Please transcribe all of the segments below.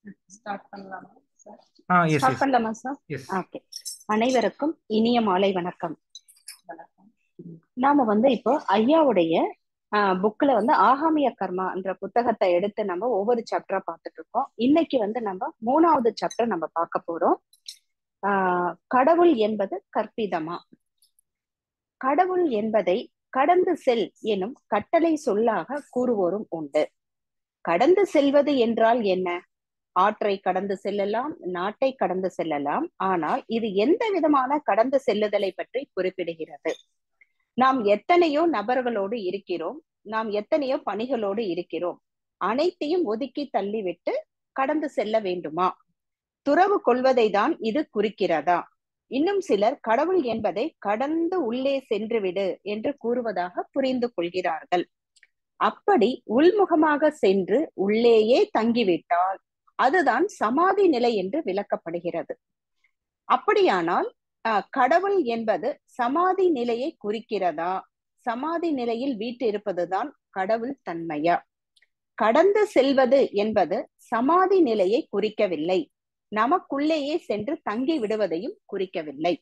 Start பண்ணலாமா sir ஆ yes start yes பண்ணலாமா சார் எஸ் ஓகே அனைவருக்கும் இனிய மாலை வணக்கம் வணக்கம் நாம வந்து இப்போ ஐயாவுடைய புக்ல வந்து ஆகாமிய கர்மா என்ற புத்தகத்தை எடுத்து நம்ம ஒவ்வொரு சாப்டரா பார்த்துட்டு இருக்கோம் இன்னைக்கு வந்து நம்ம மூணாவது சாப்டர் நம்ம பார்க்க போறோம் ஆஹ் கடவுள் என்பது கற்பிதமா கடவுள் என்பதை கடந்து செல் எனும் கட்டளை சொல்லாக கூறுவோரும் உண்டு கடந்து செல்வது என்றால் என்ன ஆற்றை கடந்து செல்லலாம் நாட்டை கடந்து செல்லலாம் ஆனால் இது எந்த விதமான கடந்து செல்லுதலை பற்றி குறிப்பிடுகிறது நாம் எத்தனையோ நபர்களோடு இருக்கிறோம் நாம் எத்தனையோ பணிகளோடு இருக்கிறோம் அனைத்தையும் ஒதுக்கி தள்ளிவிட்டு கடந்து செல்ல வேண்டுமா துறவு கொள்வதை தான் இது குறிக்கிறதா இன்னும் சிலர் கடவுள் என்பதை கடந்து உள்ளே சென்றுவிடு என்று கூறுவதாக புரிந்து கொள்கிறார்கள் அப்படி உள்முகமாக சென்று உள்ளேயே தங்கிவிட்டால் அதுதான் சமாதி நிலை என்று விளக்கப்படுகிறது அப்படியானால் கடவுள் என்பது சமாதி நிலையை குறிக்கிறதா சமாதி நிலையில் வீட்டு இருப்பதுதான் கடவுள் தன்மையா கடந்து செல்வது என்பது சமாதி நிலையை குறிக்கவில்லை நமக்குள்ளேயே சென்று தங்கி விடுவதையும் குறிக்கவில்லை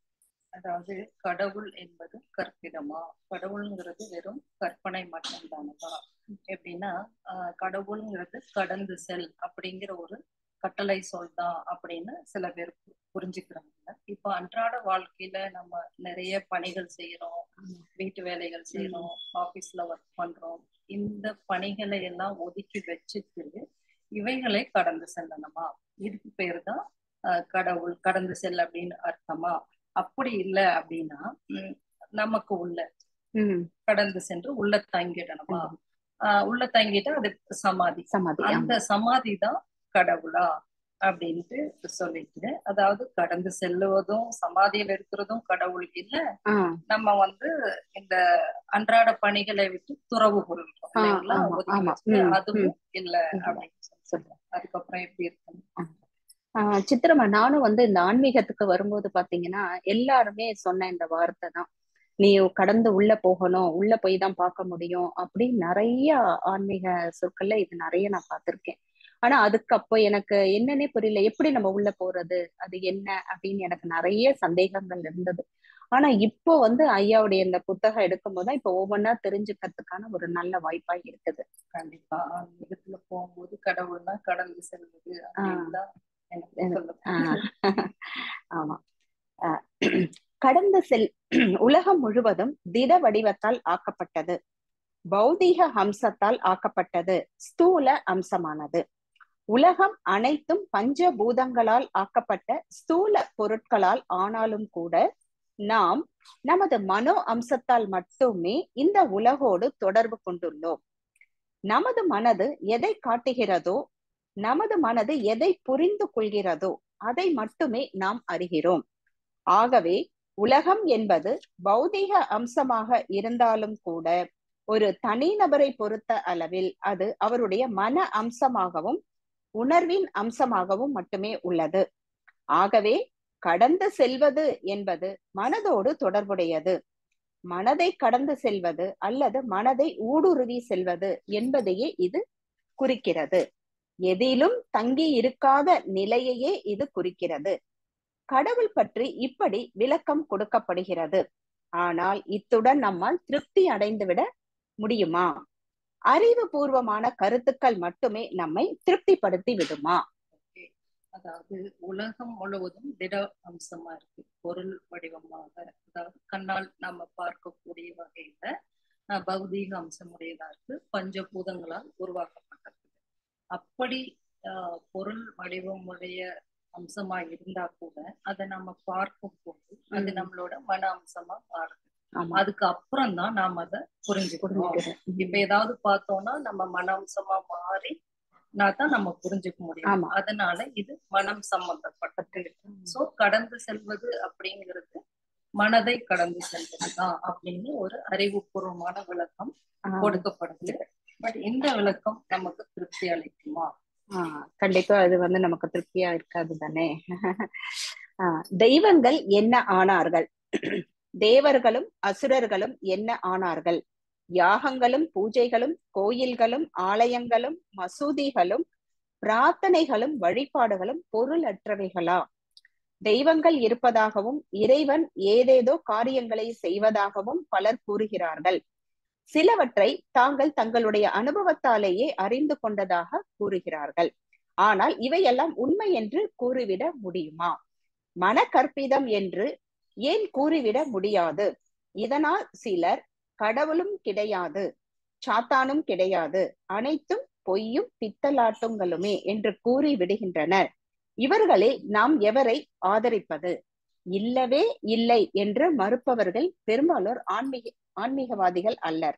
அதாவது கடவுள் என்பது கற்பிதமா கடவுள்ங்கிறது வெறும் கற்பனை மட்டும்தானதா எப்படின்னா ஆஹ் கடவுள்ங்கிறது கடந்து செல் அப்படிங்கிற ஒரு கட்டளை சொல் தான் அப்படின்னு சில பேர் புரிஞ்சுக்கிறாங்க இப்ப அன்றாட வாழ்க்கையில நம்ம நிறைய பணிகள் செய்யறோம் வீட்டு வேலைகள் செய்யறோம் ஆபீஸ்ல ஒர்க் பண்றோம் இந்த பணிகளை எல்லாம் ஒதுக்கி வச்சுட்டு இவைகளை கடந்து செல்லணுமா இதுக்கு பேர் தான் கடவுள் கடந்து செல் அப்படின்னு அர்த்தமா அப்படி இல்லை அப்படின்னா நமக்கு உள்ள கடந்து சென்று உள்ள தங்கிடணுமா ஆஹ் உள்ள தங்கிட்டா அது சமாதி சமாதி அந்த சமாதி தான் கடவுளா அப்படின்ட்டு சொல்லிட்டு அதாவது கடந்து செல்லுவதும் சமாதியில இருக்கிறதும் கடவுள் இல்ல நம்ம வந்து இந்த அன்றாட பணிகளை விட்டு துறவு கொள்கிறோம் அதுவும் இல்ல அப்படின்னு சொல்லி சொல்றோம் அதுக்கப்புறம் எப்படி இருக்கு ஆஹ் சித்திரமா நானும் வந்து இந்த ஆன்மீகத்துக்கு வரும்போது பாத்தீங்கன்னா எல்லாருமே சொன்ன இந்த வார்த்தை தான் நீ கடந்து உள்ள போகணும் உள்ள போய் தான் பார்க்க முடியும் அப்படி நிறைய ஆன்மீக சொற்கள்ல இது நிறைய நான் பார்த்திருக்கேன் ஆனா அதுக்கு அப்போ எனக்கு என்னன்னே புரியல எப்படி நம்ம உள்ள போறது அது என்ன அப்படின்னு எனக்கு நிறைய சந்தேகங்கள் இருந்தது ஆனா இப்போ வந்து ஐயாவுடைய இந்த புத்தகம் எடுக்கும் போதுதான் இப்ப ஒவ்வொன்னா தெரிஞ்சுக்கிறதுக்கான ஒரு நல்ல வாய்ப்பா இருக்குது கண்டிப்பா ஆன்மீகத்துல போகும்போது கடவுள்னா கடந்து செல்வது அப்படின்தான் ஆமா கடந்த செல் உலகம் முழுவதும் திட வடிவத்தால் ஆக்கப்பட்டது பௌதீக அம்சத்தால் ஆக்கப்பட்டது ஸ்தூல அம்சமானது உலகம் அனைத்தும் பஞ்ச பூதங்களால் ஆக்கப்பட்ட ஸ்தூல பொருட்களால் ஆனாலும் கூட நாம் நமது மனோ அம்சத்தால் மட்டுமே இந்த உலகோடு தொடர்பு கொண்டுள்ளோம் நமது மனது எதை காட்டுகிறதோ நமது மனது எதை புரிந்து கொள்கிறதோ அதை மட்டுமே நாம் அறிகிறோம் ஆகவே உலகம் என்பது பௌதிக அம்சமாக இருந்தாலும் கூட ஒரு தனிநபரை பொறுத்த அளவில் அது அவருடைய மன அம்சமாகவும் உணர்வின் அம்சமாகவும் மட்டுமே உள்ளது ஆகவே கடந்து செல்வது என்பது மனதோடு தொடர்புடையது மனதை கடந்து செல்வது அல்லது மனதை ஊடுருவி செல்வது என்பதையே இது குறிக்கிறது எதிலும் தங்கி இருக்காத நிலையையே இது குறிக்கிறது கடவுள் பற்றி இப்படி விளக்கம் கொடுக்கப்படுகிறது ஆனால் இத்துடன் நம்மால் திருப்தி அடைந்துவிட முடியுமா அறிவுபூர்வமான கருத்துக்கள் மட்டுமே நம்மை திருப்திப்படுத்தி விடுமா அதாவது உலகம் முழுவதும் திட அம்சமா இருக்கு பொருள் வடிவமாக அதாவது கண்ணால் நம்ம பார்க்கக்கூடிய வகையில பௌதீக அம்சம் உடையதா இருக்கு பஞ்சபூதங்களால் உருவாக்கப்பட்டது அப்படி பொருள் வடிவம் உடைய அம்சமா இருந்தா கூட அதை நம்ம பார்க்கும் போது அது நம்மளோட மன அம்சமா மாறுது அதுக்கு அப்புறம் தான் நாம அதை புரிஞ்சுக்கணும் இப்ப ஏதாவது பார்த்தோம்னா நம்ம மன அம்சமா மாறி தான் நம்ம புரிஞ்சுக்க முடியும் அதனால இது மனம் சம்பந்தப்பட்டது சோ கடந்து செல்வது அப்படிங்கிறது மனதை கடந்து செல்வதுதான் அப்படின்னு ஒரு அறிவுபூர்வமான விளக்கம் கொடுக்கப்படுது பட் இந்த விளக்கம் நமக்கு திருப்தி அளிக்குமா ஆஹ் கண்டிப்பா அது வந்து நமக்கு திருப்தியா இருக்காது தானே ஆஹ் தெய்வங்கள் என்ன ஆனார்கள் தேவர்களும் அசுரர்களும் என்ன ஆனார்கள் யாகங்களும் பூஜைகளும் கோயில்களும் ஆலயங்களும் மசூதிகளும் பிரார்த்தனைகளும் வழிபாடுகளும் பொருளற்றவைகளா தெய்வங்கள் இருப்பதாகவும் இறைவன் ஏதேதோ காரியங்களை செய்வதாகவும் பலர் கூறுகிறார்கள் சிலவற்றை தாங்கள் தங்களுடைய அனுபவத்தாலேயே அறிந்து கொண்டதாக கூறுகிறார்கள் ஆனால் இவையெல்லாம் உண்மை என்று கூறிவிட முடியுமா மனக்கற்பிதம் என்று ஏன் கூறிவிட முடியாது இதனால் சிலர் கடவுளும் கிடையாது சாத்தானும் கிடையாது அனைத்தும் பொய்யும் பித்தலாட்டுங்களுமே என்று கூறி விடுகின்றனர் இவர்களில் நாம் எவரை ஆதரிப்பது இல்லவே இல்லை என்று மறுப்பவர்கள் பெரும்பாலோர் ஆன்மீக ஆன்மீகவாதிகள் அல்லர்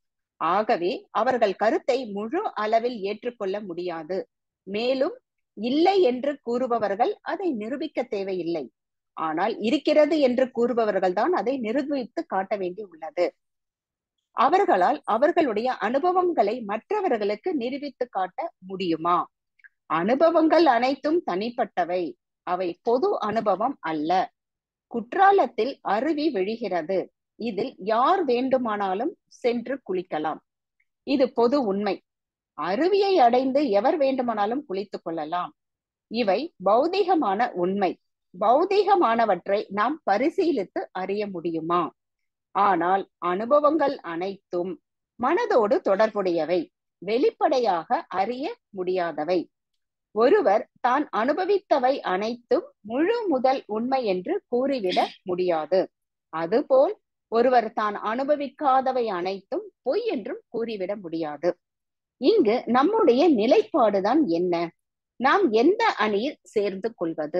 ஆகவே அவர்கள் கருத்தை முழு அளவில் ஏற்றுக்கொள்ள முடியாது மேலும் இல்லை என்று கூறுபவர்கள் அதை நிரூபிக்க தேவையில்லை ஆனால் இருக்கிறது என்று கூறுபவர்கள் தான் அதை நிரூபித்து காட்ட வேண்டி உள்ளது அவர்களால் அவர்களுடைய அனுபவங்களை மற்றவர்களுக்கு நிரூபித்து காட்ட முடியுமா அனுபவங்கள் அனைத்தும் தனிப்பட்டவை அவை பொது அனுபவம் அல்ல குற்றாலத்தில் அருவி விழுகிறது இதில் யார் வேண்டுமானாலும் சென்று குளிக்கலாம் இது பொது உண்மை அருவியை அடைந்து எவர் வேண்டுமானாலும் குளித்துக் கொள்ளலாம் இவை பௌதிகமான உண்மை பௌதிகமானவற்றை நாம் பரிசீலித்து அறிய முடியுமா ஆனால் அனுபவங்கள் அனைத்தும் மனதோடு தொடர்புடையவை வெளிப்படையாக அறிய முடியாதவை ஒருவர் தான் அனுபவித்தவை அனைத்தும் முழு முதல் உண்மை என்று கூறிவிட முடியாது அதுபோல் ஒருவர் தான் அனுபவிக்காதவை அனைத்தும் பொய் என்றும் கூறிவிட முடியாது இங்கு நம்முடைய நிலைப்பாடுதான் என்ன நாம் எந்த அணியில் சேர்ந்து கொள்வது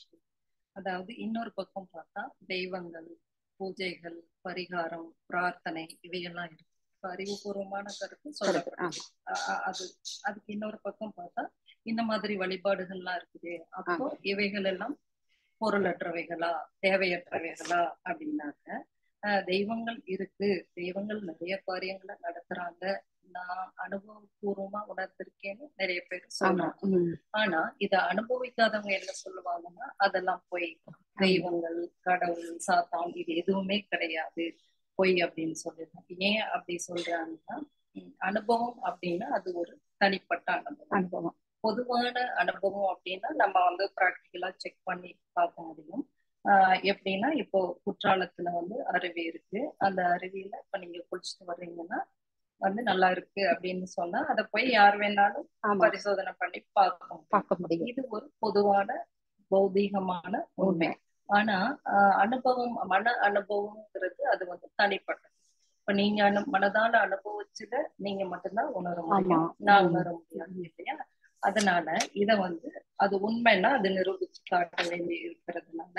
அதாவது இன்னொரு பக்கம் பார்த்தா தெய்வங்கள் பூஜைகள் பரிகாரம் பிரார்த்தனை இவையெல்லாம் இருக்கு அறிவுபூர்வமான கருத்து சொல்லப்படும் அது அதுக்கு இன்னொரு பக்கம் பார்த்தா இந்த மாதிரி வழிபாடுகள்லாம் இருக்குது அப்போ இவைகள் எல்லாம் பொருளற்றவைகளா தேவையற்றவைகளா அப்படின்னாக்க தெய்வங்கள் இருக்கு தெய்வங்கள் நிறைய காரியங்களை நடத்துறாங்க நான் அனுபவபூர்வமா உணர்ந்திருக்கேன்னு நிறைய பேர் சொல்றாங்க ஆனா இத அனுபவிக்காதவங்க என்ன சொல்லுவாங்கன்னா அதெல்லாம் பொய் தெய்வங்கள் கடவுள் சாத்தான் இது எதுவுமே கிடையாது பொய் அப்படின்னு சொல்லிடுறாங்க ஏன் அப்படி சொல்றாங்கன்னா அனுபவம் அப்படின்னா அது ஒரு தனிப்பட்ட அனுபவம் அனுபவம் பொதுவான அனுபவம் அப்படின்னா நம்ம வந்து ப்ராக்டிக்கலா செக் பண்ணி பார்க்க முடியும் ஆஹ் எப்படின்னா இப்போ குற்றாலத்துல வந்து அருவி இருக்கு அந்த அருவியில இப்ப நீங்க குளிச்சுட்டு வர்றீங்கன்னா வந்து நல்லா இருக்கு அப்படின்னு சொன்னா அதை போய் யார் வேணாலும் பரிசோதனை பண்ணி பார்க்க பார்க்க முடியும் இது ஒரு பொதுவான பௌதீகமான உண்மை ஆனா ஆஹ் அனுபவம் மன அனுபவம்ங்கிறது அது வந்து தனிப்பட்டது இப்ப நீங்க அனு மனதால அனுபவிச்சத நீங்க மட்டும்தான் உணர முடியும் நான் உணர முடியாது இல்லையா அதனால இத வந்து அது உண்மைன்னா அது நிரூபிச்சு காட்ட வேண்டி இருக்கிறதுனால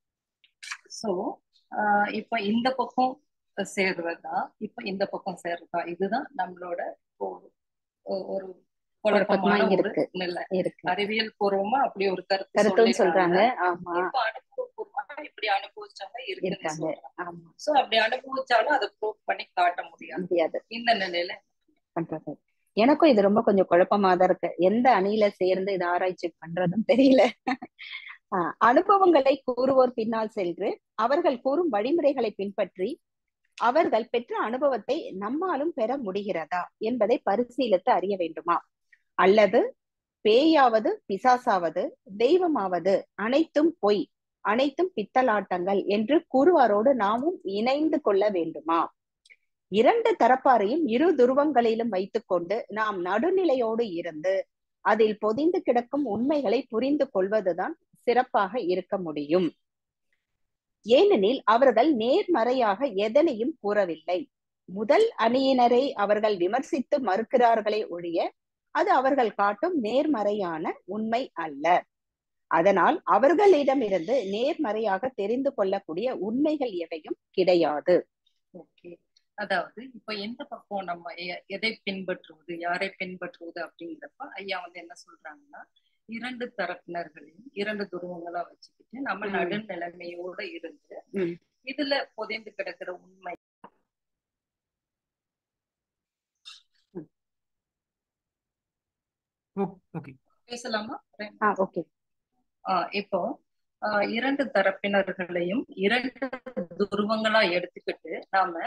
சோ ஆஹ் இப்ப இந்த பக்கம் சேர்றதா இப்ப இந்த பக்கம் சேர்றதா இதுதான் நம்மளோட ஒரு குழப்பமான ஒரு நிலை அறிவியல் பூர்வமா அப்படி ஒரு கருத்து கருத்து சொல்றாங்க இப்ப அனுபவபூர்வமா இப்படி அனுபவிச்சவங்க இருக்குன்னு சோ அப்படி அனுபவிச்சாலும் அதை ப்ரூவ் பண்ணி காட்ட முடியாது முடியாது இந்த நிலையில பண்றது எனக்கும் இது ரொம்ப கொஞ்சம் குழப்பமா தான் இருக்கு எந்த அணியில சேர்ந்து இது ஆராய்ச்சி பண்றதும் தெரியல அனுபவங்களை கூறுவோர் பின்னால் சென்று அவர்கள் கூறும் வழிமுறைகளை பின்பற்றி அவர்கள் பெற்ற அனுபவத்தை நம்மாலும் பெற முடிகிறதா என்பதை பரிசீலித்து அறிய வேண்டுமா அல்லது பேயாவது பிசாசாவது தெய்வமாவது அனைத்தும் பொய் அனைத்தும் பித்தலாட்டங்கள் என்று கூறுவாரோடு நாமும் இணைந்து கொள்ள வேண்டுமா இரண்டு தரப்பாரையும் இரு துருவங்களிலும் வைத்துக்கொண்டு நாம் நடுநிலையோடு இருந்து அதில் பொதிந்து கிடக்கும் உண்மைகளை புரிந்து கொள்வதுதான் சிறப்பாக இருக்க முடியும் ஏனெனில் அவர்கள் நேர்மறையாக எதனையும் கூறவில்லை முதல் அணியினரை அவர்கள் விமர்சித்து மறுக்கிறார்களே ஒழிய அது அவர்கள் காட்டும் நேர்மறையான உண்மை அல்ல அதனால் அவர்களிடமிருந்து நேர்மறையாக தெரிந்து கொள்ளக்கூடிய உண்மைகள் எவையும் கிடையாது ஓகே அதாவது இப்ப எந்த பக்கம் நம்ம எதை பின்பற்றுவது யாரை பின்பற்றுவது அப்படிங்கிறப்ப ஐயா வந்து என்ன சொல்றாங்கன்னா இரண்டு தரப்பினர்களையும் இரண்டு துருவங்களா வச்சுக்கிட்டு நம்ம நடுநிலைமையோட இருந்து இதுல புதைந்து கிடக்கிற உண்மை பேசலாமா ஓகே இப்போ இரண்டு தரப்பினர்களையும் இரண்டு துருவங்களா எடுத்துக்கிட்டு நாம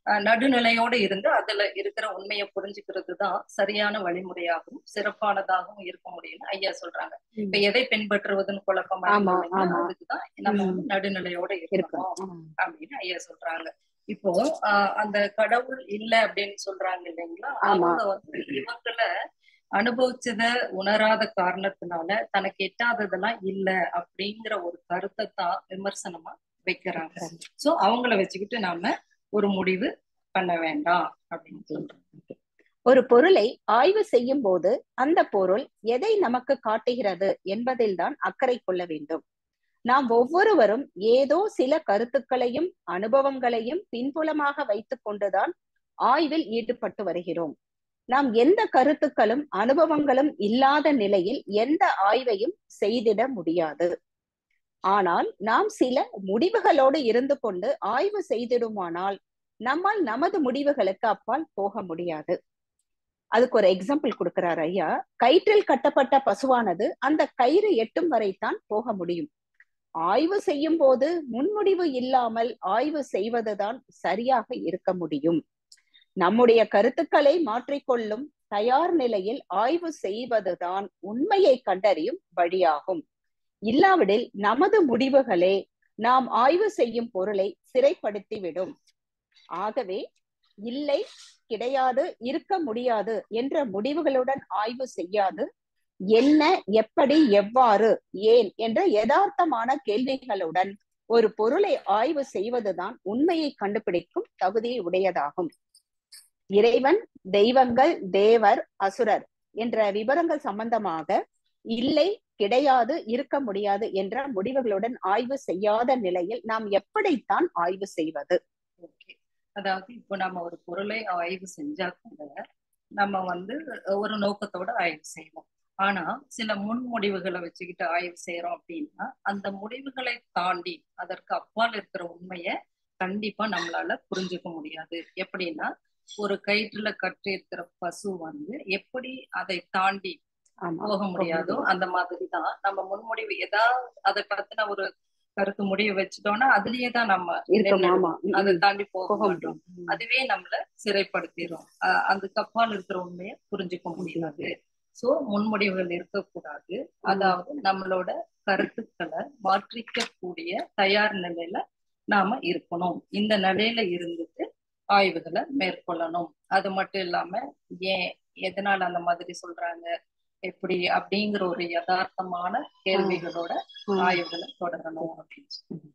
அஹ், நடுநிலையோட இருந்து அதுல இருக்கிற உண்மையை புரிஞ்சுக்கிறது தான் சரியான வழிமுறையாகவும் சிறப்பானதாகவும் இருக்க முடியும்னு ஐயா சொல்றாங்க இப்ப எதை பின்பற்றுவதுன்னு குழப்பமா ஆமா, இருக்கு இல்லைங்களா? ஆமா. அதுக்குதான் நம்ம ம். வந்து நடுநிலையோட இருக்கணும் இருக்கும் அப்படின்னு ஐயா சொல்றாங்க இப்போ ஆஹ் அந்த கடவுள் இல்ல அப்படின்னு சொல்றாங்க இல்லைங்களா ஆமா. அவங்க வந்து இவங்கள அனுபவிச்சத உணராத காரணத்தினால தனக்கு எட்டாததெல்லாம் இல்ல அப்படிங்கிற ஒரு கருத்தை தான் விமர்சனமா வைக்கிறாங்க சோ அவங்கள வச்சுக்கிட்டு நாம ஒரு முடிவு பண்ண வேண்டாம் அப்படின்னு சொல்றோம் ஒரு பொருளை ஆய்வு செய்யும் போது அந்த பொருள் எதை நமக்கு காட்டுகிறது என்பதில்தான் அக்கறை கொள்ள வேண்டும் நாம் ஒவ்வொருவரும் ஏதோ சில கருத்துக்களையும் அனுபவங்களையும் பின்புலமாக வைத்துக் கொண்டுதான் ஆய்வில் ஈடுபட்டு வருகிறோம் நாம் எந்த கருத்துக்களும் அனுபவங்களும் இல்லாத நிலையில் எந்த ஆய்வையும் செய்திட முடியாது ஆனால் நாம் சில முடிவுகளோடு இருந்து கொண்டு ஆய்வு செய்திடுமானால் நம்மால் நமது முடிவுகளுக்கு அப்பால் போக முடியாது அதுக்கு ஒரு எக்ஸாம்பிள் கொடுக்கிறார் ஐயா கயிற்றில் கட்டப்பட்ட பசுவானது அந்த கயிறு எட்டும் வரைத்தான் போக முடியும் ஆய்வு செய்யும் போது முன்முடிவு இல்லாமல் ஆய்வு செய்வதுதான் சரியாக இருக்க முடியும் நம்முடைய கருத்துக்களை மாற்றிக்கொள்ளும் தயார் நிலையில் ஆய்வு செய்வதுதான் உண்மையை கண்டறியும் வழியாகும் இல்லாவிடில் நமது முடிவுகளே நாம் ஆய்வு செய்யும் பொருளை சிறைப்படுத்திவிடும் ஆகவே இல்லை கிடையாது இருக்க முடியாது என்ற முடிவுகளுடன் ஆய்வு செய்யாது என்ன எப்படி எவ்வாறு ஏன் என்ற யதார்த்தமான கேள்விகளுடன் ஒரு பொருளை ஆய்வு செய்வதுதான் உண்மையை கண்டுபிடிக்கும் தகுதியை உடையதாகும் இறைவன் தெய்வங்கள் தேவர் அசுரர் என்ற விவரங்கள் சம்பந்தமாக இல்லை கிடையாது இருக்க முடியாது என்ற முடிவுகளுடன் ஆய்வு செய்யாத நிலையில் நாம் எப்படித்தான் ஆய்வு செய்வது ஓகே அதாவது இப்போ நம்ம ஒரு பொருளை ஆய்வு செஞ்சா கூட நம்ம வந்து ஒரு நோக்கத்தோட ஆய்வு செய்வோம் ஆனா சில முன்முடிவுகளை வச்சுக்கிட்டு ஆய்வு செய்யறோம் அப்படின்னா அந்த முடிவுகளை தாண்டி அதற்கு அப்பால் இருக்கிற உண்மைய கண்டிப்பா நம்மளால புரிஞ்சுக்க முடியாது எப்படின்னா ஒரு கயிற்றுல கட்டி இருக்கிற பசு வந்து எப்படி அதை தாண்டி ஆமா போக முடியாதோ அந்த மாதிரிதான் நம்ம முன்முடிவு ஏதாவது அதை பத்தின ஒரு கருத்து முடிவு வச்சுட்டோம்னா அதுலயே தான் நம்ம இருக்கும் நின்னுடுவோம். ஆமா ம், அதை ம். தாண்டி போக போக மாட்டோம் முடியும் ம். அதுவே நம்மள சிறைப்படுத்திடும் அஹ் அதுக்கு அப்பால் இருக்கிற உண்மையை புரிஞ்சுக்க முடியாது சோ முன்முடிவுகள் இருக்கக்கூடாது அதாவது நம்மளோட கருத்துக்களை மாற்றிக்கக்கூடிய தயார் நிலையில நாம இருக்கணும் இந்த நிலையில இருந்துட்டு ஆய்வுகளை மேற்கொள்ளணும் அது மட்டும் இல்லாம ஏன் எதனால அந்த மாதிரி சொல்றாங்க எப்படி அப்படிங்கிற ஒரு யதார்த்தமான கேள்விகளோட ம். ஆய்வுகளை தொடரணும் அப்படின்னு சொல்லி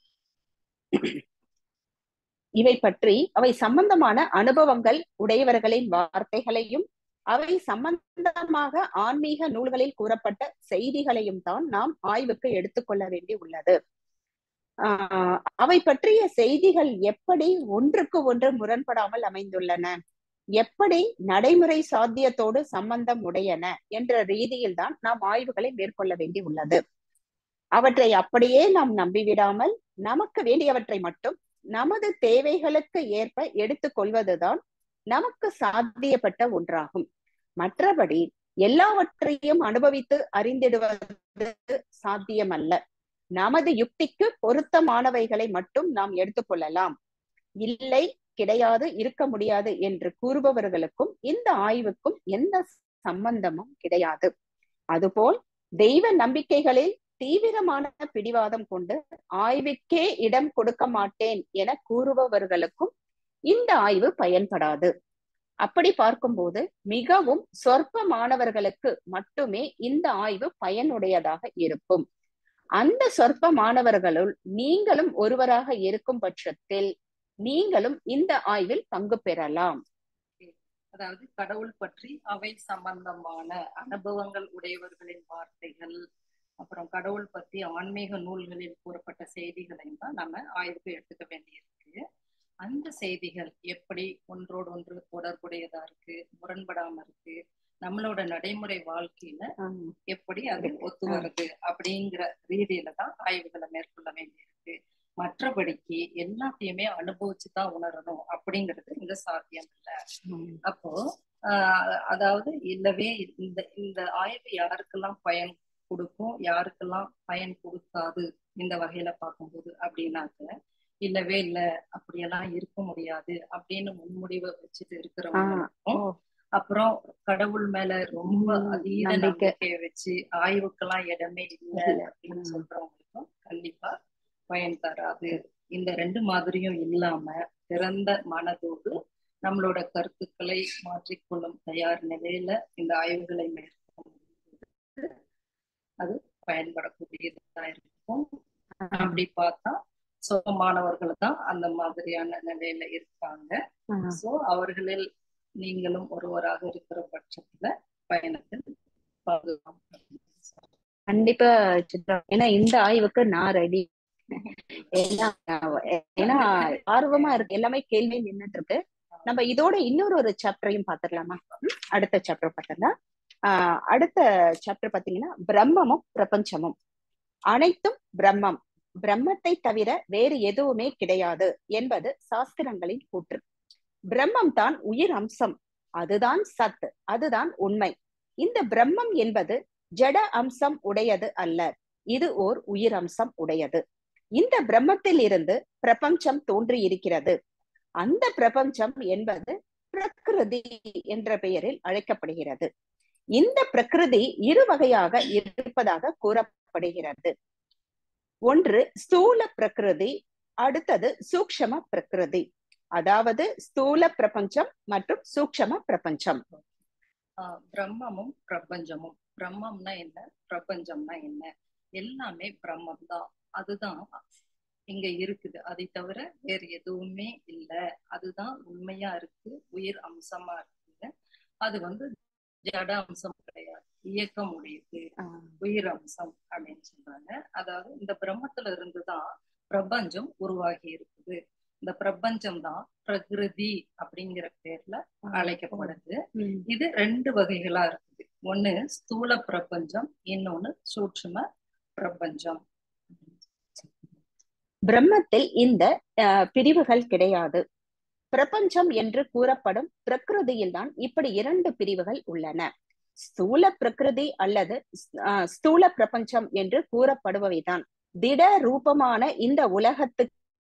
இவை பற்றி அவை சம்பந்தமான அனுபவங்கள் உடையவர்களின் வார்த்தைகளையும் அவை சம்பந்தமாக ஆன்மீக நூல்களில் கூறப்பட்ட செய்திகளையும் தான் நாம் ஆய்வுக்கு எடுத்துக்கொள்ள வேண்டி உள்ளது ஆஹ் அவை பற்றிய செய்திகள் எப்படி ஒன்றுக்கு ஒன்று முரண்படாமல் அமைந்துள்ளன எப்படி நடைமுறை சாத்தியத்தோடு சம்பந்தம் உடையன என்ற ரீதியில் தான் நாம் ஆய்வுகளை மேற்கொள்ள வேண்டி உள்ளது அவற்றை அப்படியே நாம் நம்பிவிடாமல் நமக்கு வேண்டியவற்றை மட்டும் நமது தேவைகளுக்கு ஏற்ப எடுத்துக்கொள்வதுதான் நமக்கு சாத்தியப்பட்ட ஒன்றாகும் மற்றபடி எல்லாவற்றையும் அனுபவித்து அறிந்திடுவது சாத்தியமல்ல நமது யுக்திக்கு பொருத்தமானவைகளை மட்டும் நாம் எடுத்துக்கொள்ளலாம் இல்லை கிடையாது இருக்க முடியாது என்று கூறுபவர்களுக்கும் இந்த ஆய்வுக்கும் எந்த சம்பந்தமும் கிடையாது அதுபோல் தெய்வ நம்பிக்கைகளில் தீவிரமான பிடிவாதம் கொண்டு ஆய்வுக்கே இடம் கொடுக்க மாட்டேன் என கூறுபவர்களுக்கும் இந்த ஆய்வு பயன்படாது அப்படி பார்க்கும்போது மிகவும் சொற்ப மாணவர்களுக்கு மட்டுமே இந்த ஆய்வு பயனுடையதாக இருக்கும் அந்த சொற்ப மாணவர்களுள் நீங்களும் ஒருவராக இருக்கும் பட்சத்தில் நீங்களும் இந்த ஆய்வில் பங்கு பெறலாம் அதாவது கடவுள் பற்றி அவை சம்பந்தமான அனுபவங்கள் உடையவர்களின் வார்த்தைகள் அப்புறம் கடவுள் பத்தி ஆன்மீக நூல்களில் கூறப்பட்ட செய்திகளையும் தான் நம்ம ஆய்வுக்கு எடுத்துக்க வேண்டியிருக்கு அந்த செய்திகள் எப்படி ஒன்றோடு ஒன்று தொடர்புடையதா இருக்கு முரண்படாம இருக்கு நம்மளோட நடைமுறை வாழ்க்கையில எப்படி அது ஒத்து வருது அப்படிங்கிற ரீதியில தான் ஆய்வுகளை மேற்கொள்ள வேண்டியிருக்கு மற்றபடிக்கு எல்லாத்தையுமே அனுபவிச்சுதான் உணரணும் அப்படிங்கிறது இங்க சாத்தியம் இல்லை அப்போ ஆஹ் அதாவது இல்லவே இந்த இந்த ஆய்வு யாருக்கெல்லாம் பயன் கொடுக்கும் யாருக்கெல்லாம் பயன் கொடுக்காது இந்த வகையில பார்க்கும்போது அப்படின்னாக்க இல்லவே இல்ல அப்படியெல்லாம் இருக்க முடியாது அப்படின்னு முன்முடிவை வச்சுட்டு இருக்கிறவங்களுக்கும் அப்புறம் கடவுள் மேல ரொம்ப அதீத நம்பிக்கையை வச்சு ஆய்வுக்கெல்லாம் இடமே இல்லை அப்படின்னு சொல்றவங்களுக்கும் கண்டிப்பா பயன் தராது இந்த ரெண்டு மாதிரியும் இல்லாம திறந்த மனதோடு நம்மளோட கருத்துக்களை மாற்றிக்கொள்ளும் தயார் நிலையில இந்த ஆய்வுகளை மேற்கொண்டு அது பயன்படக்கூடியதா இருக்கும் அப்படி பார்த்தா சோகமானவர்கள் தான் அந்த மாதிரியான நிலையில இருக்காங்க சோ அவர்களில் நீங்களும் ஒருவராக இருக்கிற பட்சத்துல பயணத்தில் கண்டிப்பா சித்ரா ஏன்னா இந்த ஆய்வுக்கு நான் ரெடி ஏன்னா ஏன்னா ஆர்வமா இருக்கு எல்லாமே கேள்வி நின்றுட்டு இருக்கு நம்ம இதோட இன்னொரு ஒரு சாப்டரையும் பாத்துடலாமா அடுத்த சாப்டர் பார்த்தோம்னா ஆஹ் அடுத்த சாப்டர் பாத்தீங்கன்னா பிரம்மமும் பிரபஞ்சமும் அனைத்தும் பிரம்மம் பிரம்மத்தை தவிர வேறு எதுவுமே கிடையாது என்பது சாஸ்திரங்களின் கூற்று பிரம்மம் தான் உயிர் அம்சம் அதுதான் சத் அதுதான் உண்மை இந்த பிரம்மம் என்பது ஜட அம்சம் உடையது அல்ல இது ஓர் உயிர் அம்சம் உடையது இந்த பிரம்மத்தில் இருந்து பிரபஞ்சம் தோன்றி இருக்கிறது அந்த பிரபஞ்சம் என்பது பிரகிருதி என்ற பெயரில் அழைக்கப்படுகிறது இந்த பிரகிருதி இரு வகையாக இருப்பதாக கூறப்படுகிறது ஒன்று ஸ்தூல பிரகிருதி அடுத்தது சூக்ஷம பிரகிருதி அதாவது ஸ்தூல பிரபஞ்சம் மற்றும் சூக்ஷம பிரபஞ்சம் பிரம்மமும் பிரபஞ்சமும் பிரம்மம்னா என்ன பிரபஞ்சம்னா என்ன எல்லாமே பிரம்மம் தான் அதுதான் இங்க இருக்குது அதை தவிர வேறு எதுவுமே இல்லை அதுதான் உண்மையா இருக்கு உயிர் அம்சமா இருக்குது அது வந்து ஜட அம்சம் கிடையாது இயக்கம் உடையது உயிர் அம்சம் அப்படின்னு சொல்றாங்க அதாவது இந்த பிரம்மத்துல இருந்துதான் பிரபஞ்சம் உருவாகி இருக்குது இந்த பிரபஞ்சம் தான் பிரகிருதி அப்படிங்கிற பேர்ல அழைக்கப்படுது இது ரெண்டு வகைகளா இருக்குது ஒண்ணு ஸ்தூல பிரபஞ்சம் இன்னொன்னு சூட்சும பிரபஞ்சம் பிரம்மத்தில் இந்த பிரிவுகள் கிடையாது பிரபஞ்சம் என்று கூறப்படும் பிரகிருதியில் தான் இப்படி இரண்டு பிரிவுகள் உள்ளன ஸ்தூல பிரகிருதி அல்லது ஸ்தூல பிரபஞ்சம் என்று கூறப்படுபவைதான் திட ரூபமான இந்த உலகத்துக்கு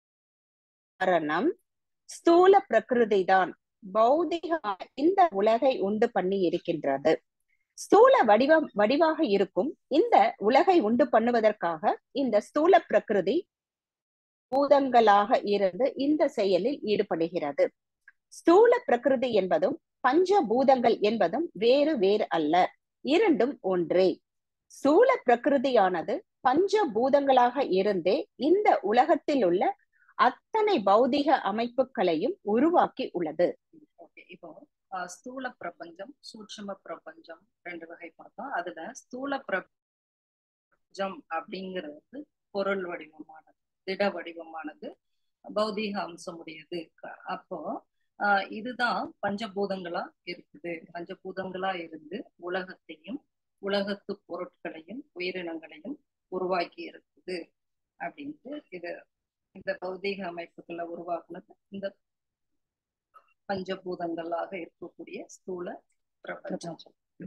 காரணம் ஸ்தூல பிரகிருதி தான் பௌதிக இந்த உலகை உண்டு பண்ணி இருக்கின்றது ஸ்தூல வடிவம் வடிவாக இருக்கும் இந்த உலகை உண்டு பண்ணுவதற்காக இந்த ஸ்தூல பிரகிருதி பூதங்களாக இருந்து இந்த செயலில் ஈடுபடுகிறது ஸ்தூல பிரகிருதி என்பதும் பஞ்ச பூதங்கள் என்பதும் வேறு வேறு அல்ல இரண்டும் ஒன்றே ஸ்தூல பிரகிருதியானது பஞ்ச பூதங்களாக இருந்தே இந்த உலகத்தில் உள்ள அத்தனை பௌதிக அமைப்புகளையும் உருவாக்கி உள்ளது இப்போ ஸ்தூல பிரபஞ்சம் சூட்சம பிரபஞ்சம் ரெண்டு வகை பார்த்தோம் அதுல ஸ்தூல பிரபஞ்சம் அப்படிங்கிறது பொருள் வடிவமானது திட வடிவமானது பௌதீக அம்சம் உடையது அப்போ ஆஹ் இதுதான் பஞ்சபூதங்களா இருக்குது பஞ்சபூதங்களா இருந்து உலகத்தையும் உலகத்து பொருட்களையும் உயிரினங்களையும் உருவாக்கி இருக்குது அப்படின்ட்டு இது இந்த பௌதீக அமைப்புகளை உருவாக்குனது இந்த பஞ்சபூதங்களாக இருக்கக்கூடிய ஸ்தூல பிரபஞ்சம்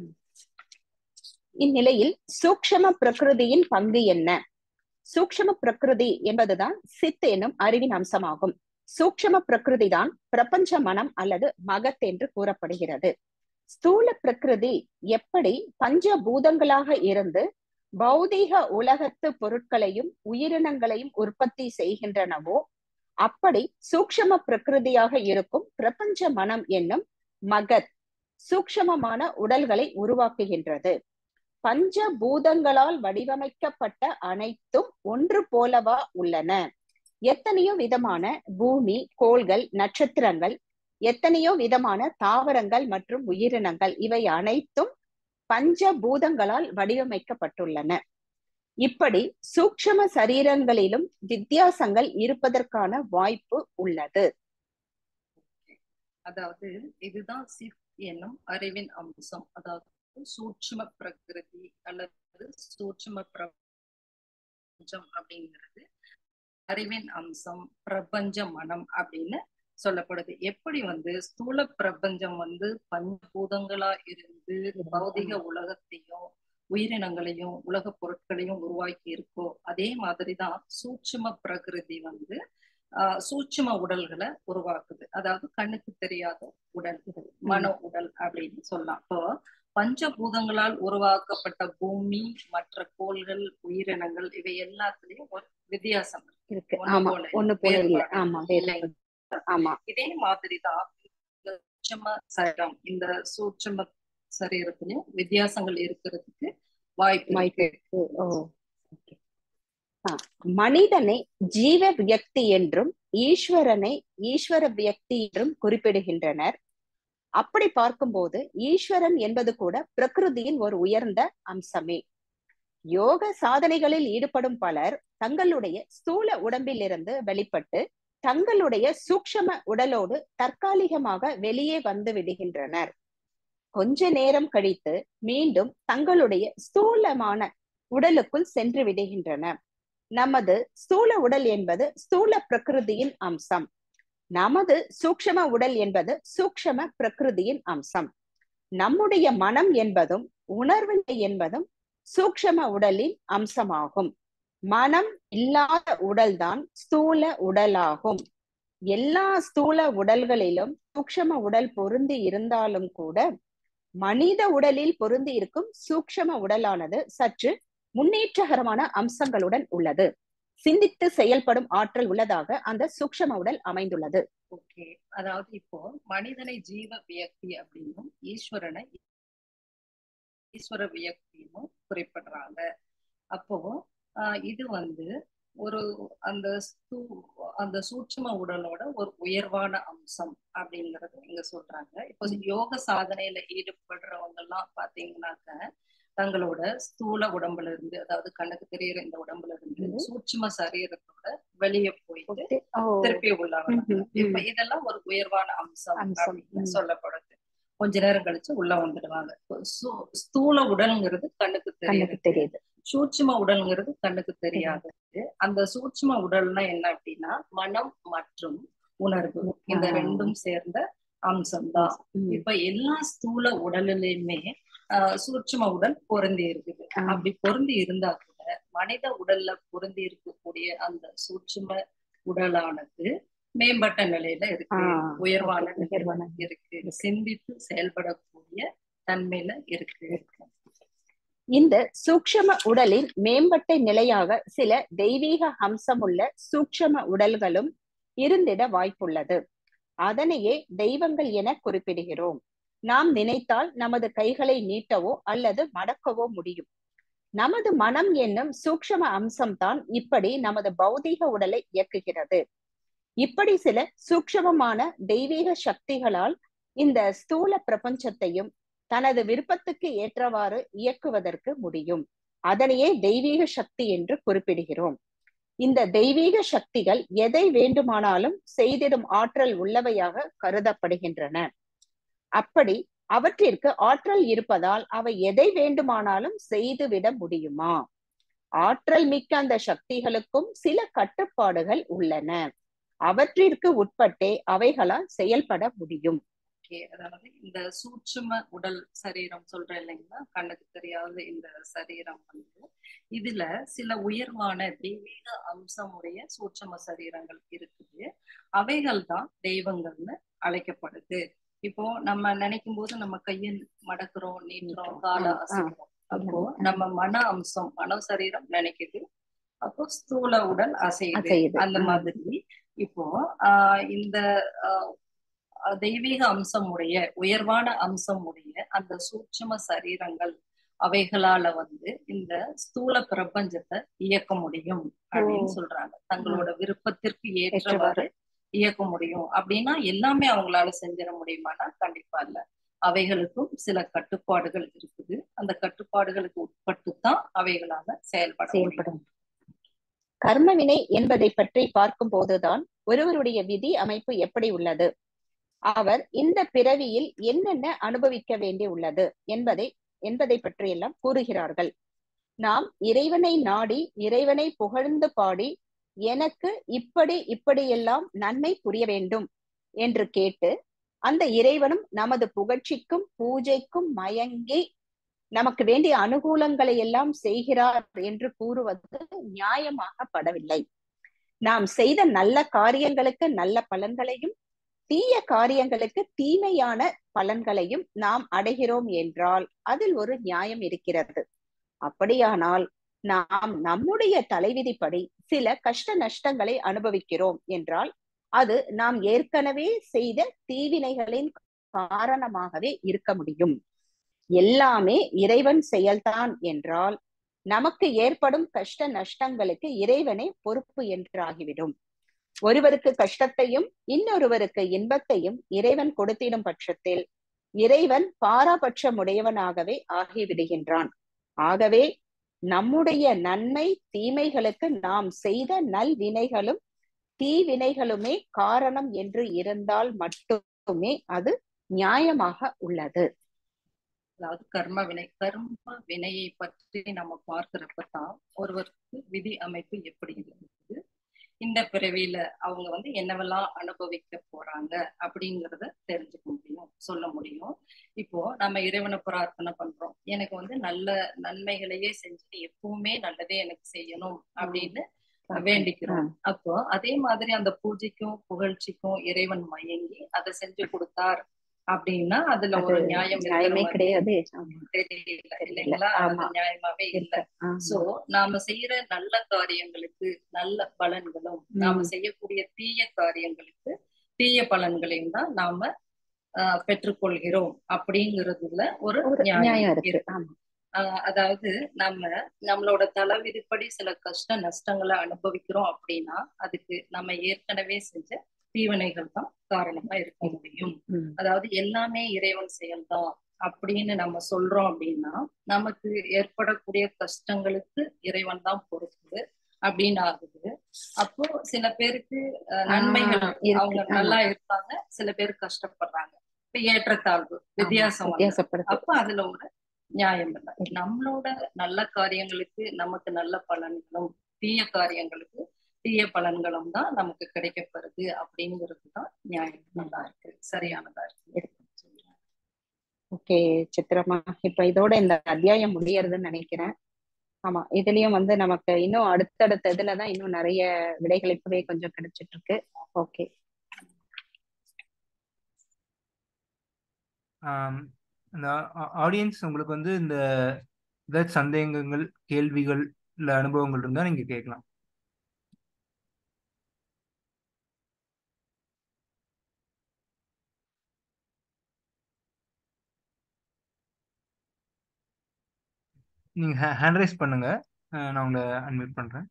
இந்நிலையில் சூக்ஷம பிரகிருதியின் பங்கு என்ன சூக்ஷம பிரகிருதி என்பதுதான் சித் எனும் அறிவின் அம்சமாகும் சூக்ஷம பிரகிருதி தான் பிரபஞ்ச மனம் அல்லது மகத் என்று கூறப்படுகிறது ஸ்தூல பிரகிருதி எப்படி பஞ்ச பூதங்களாக இருந்து பௌதீக உலகத்து பொருட்களையும் உயிரினங்களையும் உற்பத்தி செய்கின்றனவோ அப்படி சூக்ஷம பிரகிருதியாக இருக்கும் பிரபஞ்ச மனம் என்னும் மகத் சூக்ஷமமான உடல்களை உருவாக்குகின்றது பஞ்ச பூதங்களால் வடிவமைக்கப்பட்ட அனைத்தும் ஒன்று போலவா உள்ளன எத்தனையோ விதமான பூமி கோள்கள் நட்சத்திரங்கள் எத்தனையோ விதமான தாவரங்கள் மற்றும் உயிரினங்கள் இவை அனைத்தும் பஞ்ச பூதங்களால் வடிவமைக்கப்பட்டுள்ளன இப்படி சூக்ஷம சரீரங்களிலும் வித்தியாசங்கள் இருப்பதற்கான வாய்ப்பு உள்ளது அதாவது இதுதான் சித் என்னும் அறிவின் அம்சம் அதாவது சூட்சும பிரகிருதி அல்லது சூட்சும பிரபஞ்சம் அப்படிங்கிறது அறிவின் அம்சம் பிரபஞ்ச மனம் அப்படின்னு சொல்லப்படுது எப்படி வந்து ஸ்தூல பிரபஞ்சம் வந்து பஞ்சபூதங்களா இருந்து பௌதிக உலகத்தையும் உயிரினங்களையும் உலக பொருட்களையும் உருவாக்கி இருக்கோ அதே மாதிரிதான் சூட்சும பிரகிருதி வந்து ஆஹ் சூட்சும உடல்களை உருவாக்குது அதாவது கண்ணுக்கு தெரியாத உடல் மன உடல் அப்படின்னு சொல்லலாம் இப்போ பஞ்சபூதங்களால் உருவாக்கப்பட்ட பூமி மற்ற கோள்கள் உயிரினங்கள் இவை எல்லாத்துலயும் ஒரு வித்தியாசம் இருக்கு இருக்கு ஒண்ணு ஆமா போல ஒண்ணு போல இல்ல வேறுபாடு ஆமா வேறுபாடு ஆமா இதே மாதிரிதான் இந்த சூட்சும சரீரம் இந்த சூட்சும சரீரத்திலயும் வித்தியாசங்கள் இருக்கிறதுக்கு வாய்ப்பு வாய்ப்பு இருக்கு இருக்கு ஓ okay. ஆ, மனிதனை ஜீவ வியக்தி என்றும் ஈஸ்வரனை ஈஸ்வர வியக்தி என்றும் குறிப்பிடுகின்றனர் அப்படி பார்க்கும்போது ஈஸ்வரன் என்பது கூட பிரகிருதியின் ஒரு உயர்ந்த அம்சமே யோக சாதனைகளில் ஈடுபடும் பலர் தங்களுடைய ஸ்தூல உடம்பிலிருந்து வெளிப்பட்டு தங்களுடைய சூக்ஷம உடலோடு தற்காலிகமாக வெளியே வந்து விடுகின்றனர் கொஞ்ச நேரம் கழித்து மீண்டும் தங்களுடைய ஸ்தூலமான உடலுக்குள் சென்று விடுகின்றனர் நமது ஸ்தூல உடல் என்பது ஸ்தூல பிரகிருதியின் அம்சம் நமது சூக்ஷம உடல் என்பது சூக்ஷம பிரகிருதியின் அம்சம் நம்முடைய மனம் என்பதும் உணர்வு நிலை என்பதும் சூக்ஷம உடலின் அம்சமாகும் மனம் இல்லாத உடல்தான் ஸ்தூல உடலாகும் எல்லா ஸ்தூல உடல்களிலும் சூக்ஷம உடல் பொருந்தி இருந்தாலும் கூட மனித உடலில் பொருந்தி இருக்கும் சூக்ஷம உடலானது சற்று முன்னேற்றகரமான அம்சங்களுடன் உள்ளது சிந்தித்து செயல்படும் ஆற்றல் உள்ளதாக அந்த சூக்ஷம உடல் அமைந்துள்ளது ஓகே அதாவது இப்போ மனிதனை ஜீவ வியக்தி அப்படின்னும் ஈஸ்வரனை ஈஸ்வர வியக்தியும் குறிப்பிடுறாங்க அப்போ ஆஹ் இது வந்து ஒரு அந்த ஸ்தூ- அந்த சூட்சும உடலோட ஒரு உயர்வான அம்சம் அப்படிங்கறது இங்க சொல்றாங்க இப்போ யோக சாதனையில ஈடுபடுறவங்க எல்லாம் பாத்தீங்கன்னாக்க தங்களோட ஸ்தூல உடம்புல இருந்து அதாவது கண்ணுக்கு தெரியுற இந்த உடம்புல இருந்து ம். சூட்சும சரீரத்தோட வெளியே போயிட்டு ஓ, திருப்பி உள்ள வராங்க ம்ஹும், இப்ப ம். இதெல்லாம் ஒரு உயர்வான அம்சம் அம்சம், அப்படின்னு ம். சொல்லப்படுது கொஞ்ச நேரம் கழிச்சு உள்ள வந்துடுவாங்க இப்போ சு- ஸ்தூல உடல்ங்கிறது கண்ணுக்கு கண்ணுக்கு தெரியுது தெரியுது சூட்சும உடல்ங்கிறது கண்ணுக்கு தெரியாது அந்த சூட்சும உடல்னா என்ன அப்படின்னா மனம் மற்றும் உணர்வு இந்த ஆ. ரெண்டும் சேர்ந்த அம்சம்தான் ம். இப்ப எல்லா ஸ்தூல உடலிலுமே ஆஹ் சூட்சும உடல் பொருந்தி இருக்குது ஆ. அப்படி பொருந்தி இருந்தா கூட மனித உடல்ல பொருந்தி இருக்கக்கூடிய அந்த சூட்சும உடலானது மேம்பட்ட நிலையில இருக்கு ஆ, உயர்வான okay, நிலையில உயர்வான இருக்கு சிந்தித்து செயல்படக்கூடிய தன்மையில இருக்கு இந்த சூக்ஷம உடலின் மேம்பட்ட நிலையாக சில தெய்வீக அம்சமுள்ள சூக்ஷம உடல்களும் இருந்திட வாய்ப்புள்ளது அதனையே தெய்வங்கள் என குறிப்பிடுகிறோம் நாம் நினைத்தால் நமது கைகளை நீட்டவோ அல்லது மடக்கவோ முடியும் நமது மனம் என்னும் சூக்ஷம அம்சம்தான் இப்படி நமது பௌதீக உடலை இயக்குகிறது இப்படி சில சூக்ஷமமான தெய்வீக சக்திகளால் இந்த ஸ்தூல பிரபஞ்சத்தையும் தனது விருப்பத்துக்கு ஏற்றவாறு இயக்குவதற்கு முடியும் அதனையே தெய்வீக சக்தி என்று குறிப்பிடுகிறோம் இந்த தெய்வீக சக்திகள் எதை வேண்டுமானாலும் செய்திடும் ஆற்றல் உள்ளவையாக கருதப்படுகின்றன அப்படி அவற்றிற்கு ஆற்றல் இருப்பதால் அவை எதை வேண்டுமானாலும் செய்துவிட முடியுமா ஆற்றல் மிக்க அந்த சக்திகளுக்கும் சில கட்டுப்பாடுகள் உள்ளன அவற்றிற்கு உட்பட்டே அவைகளால் செயல்பட முடியும் ஓகே அதாவது இந்த சூட்சும உடல் சரீரம் சொல்றேன் இல்லைங்களா கண்ணுக்கு தெரியாத இந்த சரீரம் வந்து இதுல சில உயர்வான தெய்வீக அம்சமுடைய சூட்சும சரீரங்கள் இருக்குது அவைகள் தான் தெய்வங்கள்னு அழைக்கப்படுது இப்போ நம்ம நினைக்கும் போது நம்ம கையை மடக்குறோம் நீட்டுறோம் காலை ஆ, ஆ. அசைக்கிறோம் அப்போ நம்ம மன அம்சம் மன சரீரம் நினைக்குது அப்போ ஸ்தூல உடல் அசையுது அசையுது. அந்த ம். மாதிரி இப்போ ஆஹ் இந்த ஆஹ் அஹ் தெய்வீக அம்சம் உடைய உயர்வான அம்சம் உடைய அந்த சூட்சும சரீரங்கள் அவைகளால வந்து இந்த ஸ்தூல பிரபஞ்சத்தை இயக்க முடியும் அப்படின்னு ஓ. சொல்றாங்க தங்களோட விருப்பத்திற்கு ஏற்றவாறு. ஏற்றவாறு இயக்க முடியும் அப்படின்னா எல்லாமே அவங்களால செஞ்சிட முடியுமானா கண்டிப்பா இல்ல அவைகளுக்கும் சில கட்டுப்பாடுகள் இருக்குது அந்த கட்டுப்பாடுகளுக்கு உட்பட்டு தான் அவைகளால செயல்பட முடியும் செயல்படும் கர்மவினை என்பதை பற்றி பார்க்கும் போதுதான் ஒருவருடைய விதி அமைப்பு எப்படி உள்ளது அவர் இந்த பிறவியில் என்னென்ன அனுபவிக்க வேண்டி உள்ளது என்பதை என்பதை பற்றியெல்லாம் கூறுகிறார்கள் நாம் இறைவனை நாடி இறைவனை புகழ்ந்து பாடி எனக்கு இப்படி இப்படியெல்லாம் நன்மை புரிய வேண்டும் என்று கேட்டு அந்த இறைவனும் நமது புகழ்ச்சிக்கும் பூஜைக்கும் மயங்கி நமக்கு வேண்டிய அனுகூலங்களை எல்லாம் செய்கிறார் என்று கூறுவது நியாயமாகப்படவில்லை நாம் செய்த நல்ல காரியங்களுக்கு நல்ல பலன்களையும் தீய காரியங்களுக்கு தீமையான பலன்களையும் நாம் அடைகிறோம் என்றால் அதில் ஒரு நியாயம் இருக்கிறது அப்படியானால் நாம் நம்முடைய தலைவிதிப்படி சில கஷ்ட நஷ்டங்களை அனுபவிக்கிறோம் என்றால் அது நாம் ஏற்கனவே செய்த தீவினைகளின் காரணமாகவே இருக்க முடியும் எல்லாமே இறைவன் செயல்தான் என்றால் நமக்கு ஏற்படும் கஷ்ட நஷ்டங்களுக்கு இறைவனே பொறுப்பு என்றாகிவிடும் ஒருவருக்கு கஷ்டத்தையும் இன்னொருவருக்கு இன்பத்தையும் இறைவன் கொடுத்திடும் பட்சத்தில் இறைவன் பாராபட்சமுடையவனாகவே ஆகிவிடுகின்றான் ஆகவே நம்முடைய நன்மை தீமைகளுக்கு நாம் செய்த நல்வினைகளும் தீவினைகளுமே காரணம் என்று இருந்தால் மட்டுமே அது நியாயமாக உள்ளது அதாவது கர்ம வினை கர்ம வினையை பற்றி நம்ம பார்க்கிறப்பதான் ஒருவருக்கு விதி அமைப்பு எப்படி இருக்குது இந்த பிறவியில அவங்க வந்து என்னவெல்லாம் அனுபவிக்க போறாங்க அப்படிங்கிறத தெரிஞ்சுக்க முடியும் சொல்ல முடியும் இப்போ நம்ம இறைவனை பிரார்த்தனை பண்றோம் எனக்கு வந்து நல்ல நன்மைகளையே செஞ்சு எப்பவுமே நல்லதே எனக்கு செய்யணும் அப்படின்னு வேண்டிக்கிறோம் அப்போ அதே மாதிரி அந்த பூஜைக்கும் புகழ்ச்சிக்கும் இறைவன் மயங்கி அதை செஞ்சு கொடுத்தார் அப்படின்னா அதுல ஒரு நியாயம் நியாயமே கிடையாது தெரியல இல்லைங்களா அது நியாயமாவே இல்ல சோ நாம செய்யற நல்ல காரியங்களுக்கு நல்ல பலன்களும் நாம செய்யக்கூடிய தீய காரியங்களுக்கு தீய பலன்களையும் தான் நாம ஆஹ் பெற்றுக்கொள்கிறோம் அப்படிங்கிறதுல ஒரு நியாயம் இருக்கு அதாவது நம்ம நம்மளோட தலைவிதிப்படி சில கஷ்ட நஷ்டங்களை அனுபவிக்கிறோம் அப்படின்னா அதுக்கு நம்ம ஏற்கனவே செஞ்ச தீவனைகள் தான் காரணமா இருக்க முடியும் அதாவது எல்லாமே இறைவன் செயல்தான் அப்படின்னு நம்ம சொல்றோம் அப்படின்னா நமக்கு ஏற்படக்கூடிய கஷ்டங்களுக்கு இறைவன் தான் பொறுப்பு அப்படின்னு ஆகுது அப்போ சில பேருக்கு நன்மைகள் அவங்க நல்லா இருப்பாங்க சில பேர் கஷ்டப்படுறாங்க இப்ப ஏற்றத்தாழ்வு வித்தியாசம் அப்ப அதுல ஒரு நியாயம் இல்லை நம்மளோட நல்ல காரியங்களுக்கு நமக்கு நல்ல பலன்களும் தீய காரியங்களுக்கு தீய பலன்களும் தான் நமக்கு கிடைக்கப்படுது அப்படிங்கிறது தான் நியாயமானதா இருக்கு சரியானதா இருக்கு ஓகே சித்திரமா இப்ப இதோட இந்த அத்தியாயம் முடியறதுன்னு நினைக்கிறேன் ஆமா இதுலயும் வந்து நமக்கு இன்னும் அடுத்தடுத்த இதுலதான் இன்னும் நிறைய விடைகள் இப்பவே கொஞ்சம் கிடைச்சிட்டு இருக்கு ஓகே இந்த ஆடியன்ஸ் உங்களுக்கு வந்து இந்த ஏதாச்சும் சந்தேகங்கள் கேள்விகள் இல்ல அனுபவங்கள் இருந்தா நீங்க கேட்கலாம் நீங்க ஹேண்ட் ரைஸ் பண்ணுங்க நான் உங்களை அட்மிட் பண்றேன்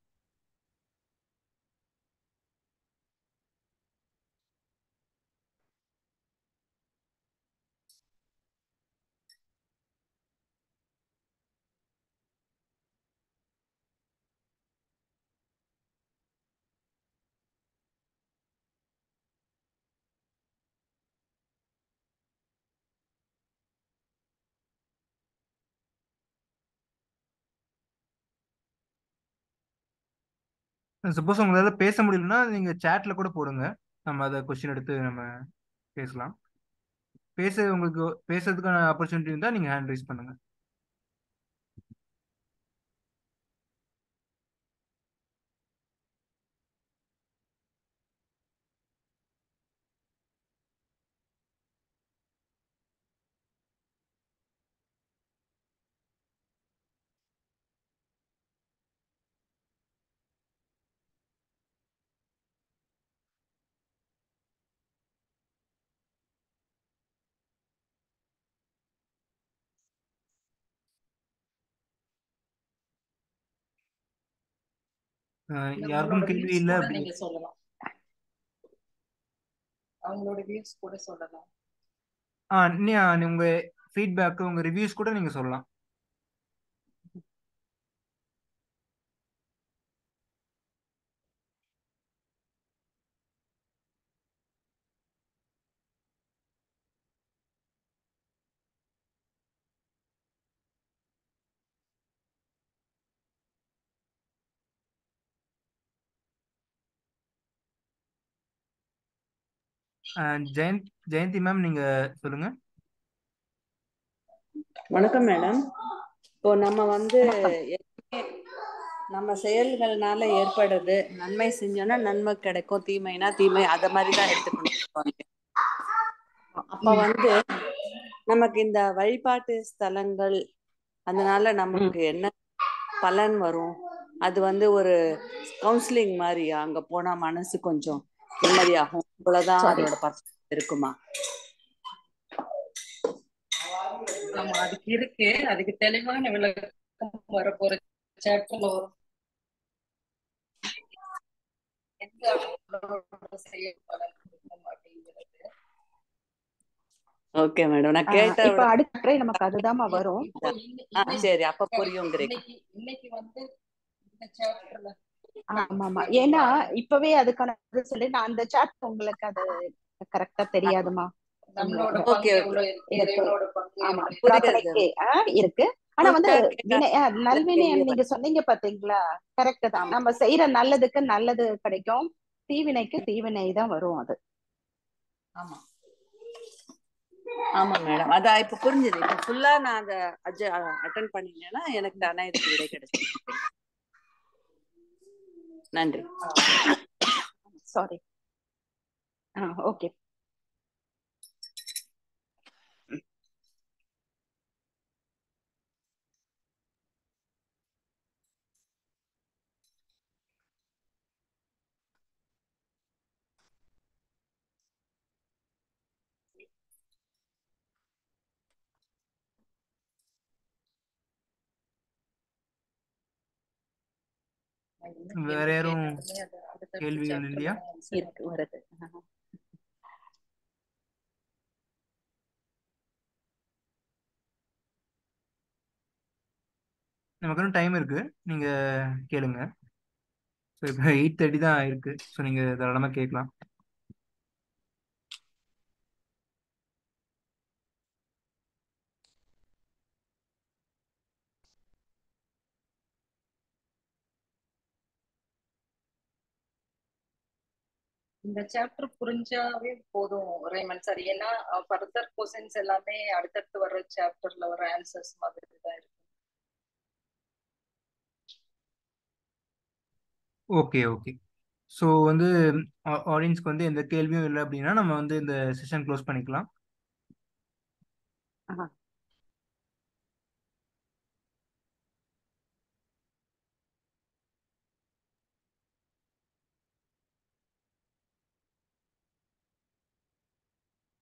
சப்போஸ் உங்களால பேச முடியலன்னா நீங்க சேட்ல கூட போடுங்க நம்ம அதை கொஸ்டின் எடுத்து நம்ம பேசலாம் பேச உங்களுக்கு பேசுறதுக்கான ஆப்பர்ச்சுனிட்டி இருந்தா நீங்க ஹேண்ட் ரைஸ் பண்ணுங்க யாருக்கும் கேள்வி இல்ல நீங்க சொல்லலாம் அவங்களோட வியூஸ் கூட சொல்லலாம் ஆ நீ உங்க ஃபீட்பேக் உங்க ரிவ்யூஸ் கூட நீங்க சொல்லலாம் ஜெயந்த் ஜெயந்தி மேம் நீங்க சொல்லுங்க வணக்கம் மேடம் இப்போ நம்ம வந்து நம்ம செயல்கள்னால ஏற்படுது நன்மை செஞ்சோம்னா நன்மை கிடைக்கும் தீமைனா தீமை அத மாதிரி தான் எடுத்துக்கணும் அப்ப வந்து நமக்கு இந்த வழிபாட்டு ஸ்தலங்கள் அதனால நமக்கு என்ன பலன் வரும் அது வந்து ஒரு கவுன்சிலிங் மாதிரி அங்க போனா மனசு கொஞ்சம் நிம்மதியாகும் இவ்வளவுதான் சரி. அதோட பர்பஸ் இருக்குமா ஆமா அதுக்கு இருக்கு அதுக்கு தெளிவான விளக்கம் வரப்போற சாப்டர்ல வரும் எந்த அளவுக்கு செயல்பலன் இருக்கும் அப்படிங்கிறது ஓகே மேடம் நான் ஆஹ் கேட்ட இப்ப அடுத்த chapter நமக்கு அதுதாம்மா வரும் இப்போ இன்னை- ஆ, இன்னைக்கு சரி அப்ப புரியுங்கிறீங்க இன்னைக்கு இன்னைக்கு வந்து இந்த சாப்டர்ல ஆமா ஆமா ஏன்னா இப்பவே அதுக்கான இது சொல்லி நான் அந்த சாப்டர் உங்களுக்கு அது கரெக்டா தெரியாதுமா நம்மளோட Okay, பங்கு okay. எவ்வளவு இருக்கு இருக்கு. இறைவனோட பங்கு ஆமா எவ்வளவு இருக்கு? பிரார்த்தனைக்கு ஆஹ் இருக்கு ஆனா வந்து கூப்பிட்டா கேட்டா வினை ஆஹ் நல்வினை தெரிய நீங்க சொன்னீங்க பாத்தீங்களா கரெக்ட் தான் ஆமா. நம்ம செய்யற நல்லதுக்கு நல்லது கிடைக்கும் தீவினைக்கு தீவினை தான் வரும் அது ஆமா ஆமா மேடம் அதான் இப்ப புரிஞ்சுது இப்ப ஃபுல்லா நான் அதை அட்டன் பண்ணினேன்னா எனக்கு தானே இதுக்கு விடை கிடைச்சிருக்கு நன்றி சாரி ஓகே நான் என்ன வேற கேள்வி யாரும் கேட்டாலுமே அது அடுத்தடுத்த கேள்விகள் chapterல இல்லையா? தான் answer இருக்கு வருது ஆஹ். நமக்கு இன்னும் டைம் இருக்கு நீங்க கேளுங்க ஸோ இப்போ எயிட் தேர்ட்டி தான் இருக்கு ஸோ நீங்க தாராளமாக கேட்கலாம் இந்த சாப்டர் புரிஞ்சாவே போதும் ரேமன் சார் ஏன்னா ஃபர்தர் கொஸ்டின்ஸ் எல்லாமே அடுத்தடுத்து வர்ற சாப்டர்ல வர ஆன்சர்ஸ் மாதிரி தான் இருக்கு ஓகே ஓகே ஸோ வந்து ஆடியன்ஸ்க்கு வந்து எந்த கேள்வியும் இல்லை அப்படின்னா நம்ம வந்து இந்த செஷன் க்ளோஸ் பண்ணிக்கலாம் ஆஹ்